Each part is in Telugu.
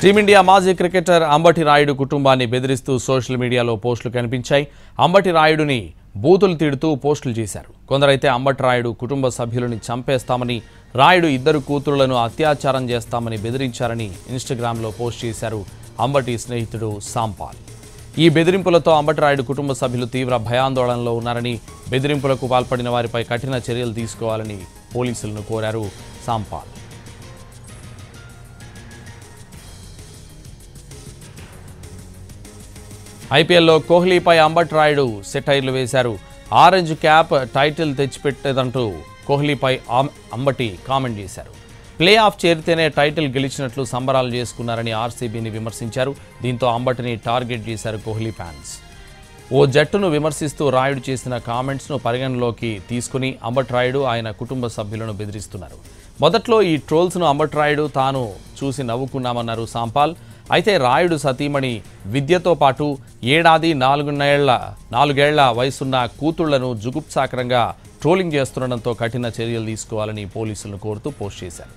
టీమిండియా మాజీ క్రికెటర్ అంబటి రాయుడు కుటుంబాన్ని బెదిరిస్తూ సోషల్ మీడియాలో పోస్టులు కనిపించాయి అంబటి రాయుడుని బూతులు తిడుతూ పోస్టులు చేశారు కొందరైతే అంబటి రాయుడు కుటుంబ సభ్యులని చంపేస్తామని రాయుడు ఇద్దరు కూతురులను అత్యాచారం చేస్తామని బెదిరించారని ఇన్స్టాగ్రామ్లో పోస్ట్ చేశారు అంబటి స్నేహితుడు సాంపాల్ ఈ బెదిరింపులతో అంబటి రాయుడు కుటుంబ సభ్యులు తీవ్ర భయాందోళనలో ఉన్నారని బెదిరింపులకు పాల్పడిన వారిపై కఠిన చర్యలు తీసుకోవాలని పోలీసులను కోరారు సాంపాల్ ఐపీఎల్లో కోహ్లీపై అంబట్ రాయుడు సెటైర్లు వేశారు ఆరెంజ్ క్యాప్ టైటిల్ తెచ్చిపెట్టేదంటూ కోహ్లీపై ఆమ్- అంబటి కామెంట్ చేశారు ప్లే ఆఫ్ చేరితేనే టైటిల్ గెలిచినట్లు సంబరాలు చేసుకున్నారని ఆర్సీబీని విమర్శించారు దీంతో అంబటిని టార్గెట్ చేశారు కోహ్లీ ఫ్యాన్స్ ఓ జట్టును విమర్శిస్తూ రాయుడు చేసిన కామెంట్స్ను పరిగణలోకి తీసుకుని అంబట్ రాయుడు ఆయన కుటుంబ సభ్యులను బెదిరిస్తున్నారు మొదట్లో ఈ ట్రోల్స్ను అంబట్ రాయుడు తాను చూసి నవ్వుకున్నామన్నారు సాంపాల్ అయితే రాయుడు సతీమణి విద్యతో పాటు ఏడాది నాలుగున్నేళ్ల నాలుగేళ్ల వయసున్న కూతుళ్లను జుగుప్సాకరంగా ట్రోలింగ్ చేస్తుండడంతో కఠిన చర్యలు తీసుకోవాలని పోలీసులను కోరుతూ పోస్ట్ చేశారు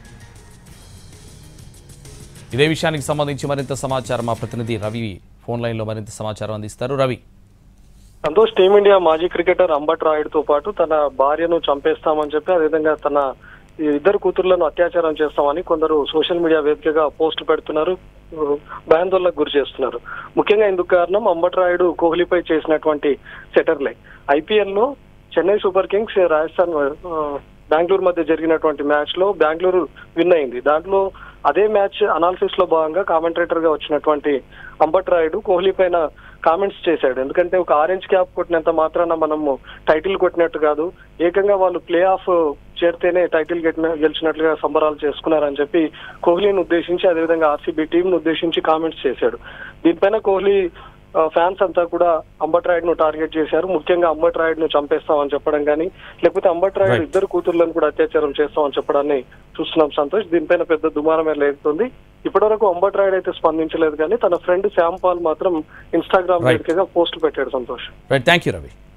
ఇదే విషయానికి సంబంధించి మరింత సమాచారం మా ప్రతినిధి రవి ఫోన్ లైన్లో మరింత సమాచారం అందిస్తారు రవి సంతోష్ టీమిండియా మాజీ క్రికెటర్ అంబట్ రాయుడుతో పాటు తన భార్యను చంపేస్తామని చెప్పి అదేవిధంగా తన ఈ ఇద్దరు కూతుర్లను అత్యాచారం చేస్తామని కొందరు సోషల్ మీడియా వేదికగా పోస్టులు పెడుతున్నారు భయాందోళనకు గురి చేస్తున్నారు ముఖ్యంగా ఇందుకు కారణం అంబట్ రాయుడు కోహ్లీపై చేసినటువంటి సెటర్లే ఐపీఎల్ లో చెన్నై సూపర్ కింగ్స్ రాజస్థాన్ ఆ, బెంగళూరు మధ్య జరిగినటువంటి మ్యాచ్ లో బెంగళూరు విన్ అయింది దాంట్లో అదే మ్యాచ్ అనాలిసిస్ లో భాగంగా కామెంటేటర్ గా వచ్చినటువంటి అంబట్ రాయుడు కోహ్లీ పైన కామెంట్స్ చేశాడు ఎందుకంటే ఒక ఆరెంజ్ క్యాప్ కొట్టినంత మాత్రాన మనము టైటిల్ కొట్టినట్టు కాదు ఏకంగా వాళ్ళు ప్లే ఆఫ్ చేరితేనే టైటిల్ గెట్టిన గెలిచినట్లుగా సంబరాలు చేసుకున్నారని చెప్పి కోహ్లీని ఉద్దేశించి అదేవిధంగా ఆర్సీబీ టీం ఉద్దేశించి కామెంట్స్ చేశాడు దీనిపైన కోహ్లీ ఆ, ఫ్యాన్స్ అంతా కూడా అంబట్ రాయుడును టార్గెట్ చేశారు ముఖ్యంగా అంబట్ రాయుడును చంపేస్తామని చెప్పడం కానీ లేకపోతే అంబట్ రాయుడు Right. ఇద్దరు కూతుర్లను కూడా అత్యాచారం చేస్తామని చెప్పడాన్ని చూస్తున్నాం సంతోష్ దీనిపైన పెద్ద దుమారమే లేస్తుంది ఇప్పటివరకు అంబట్ రాయుడు అయితే స్పందించలేదు కానీ తన ఫ్రెండ్ శ్యామ్ పాల్ మాత్రం ఇన్స్టాగ్రామ్ Right. వేదికగా పోస్టులు పెట్టాడు Santosh right thank you Ravi